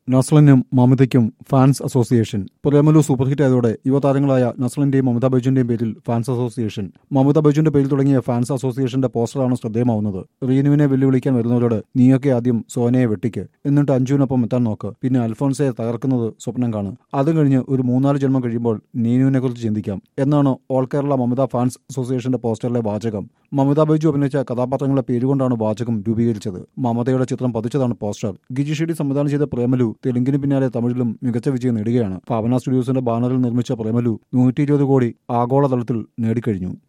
നസ്ലിനും മമിതയ്ക്കും fans association Premalu super hit ആയതോടെ യുവതാരങ്ങളായ നസ്ലിന്റെയും മമതാ ബൈജുന്റെയും പേരിൽ ഫാൻസ് അസോസിയേഷൻ മമതാ ബൈജുന്റെ പേരിൽ തുടങ്ങിയ ഫാൻസ് അസോസിയേഷന്റെ പോസ്റ്ററാണ് ശ്രദ്ധേയമാവുന്നത് റീനുവിനെ വെല്ലുവിളിക്കാൻ വരുന്നവരോട് നീയൊക്കെ ആദ്യം സോനയെ വെട്ടിക്ക് എന്നിട്ട് അഞ്ജുവിനൊപ്പം എത്താൻ നോക്ക് പിന്നെ അൽഫോൺസയെ തകർക്കുന്നത് സ്വപ്നം കാണും അതും കഴിഞ്ഞ് ഒരു മൂന്നാല് ജന്മം കഴിയുമ്പോൾ നീനുവിനെ കുറിച്ച് ചിന്തിക്കാം എന്നാണ് ഓൾ കേരള മമത ഫാൻസ് അസോസിയേഷന്റെ പോസ്റ്ററിലെ വാചകം മമതാ ബൈജു അഭിനയിച്ച കഥാപാത്രങ്ങളുടെ പേരുകൊണ്ടാണ് വാചകം രൂപീകരിച്ചത് മമതയുടെ ചിത്രം പതിച്ചതാണ് പോസ്റ്റർ ഗിജി ഷെഡി സംവിധാനം ചെയ്ത പ്രേമലു തെലുങ്കിന് പിന്നാലെ തമിഴിലും മികച്ച വിജയം നേടുകയാണ് ഭാവന സ്റ്റുഡിയോസിന്റെ ബാനറിൽ നിർമ്മിച്ച പ്രേമലു നൂറ്റി ഇരുപത് കോടി ആഗോളതലത്തിൽ നേടിക്കഴിഞ്ഞു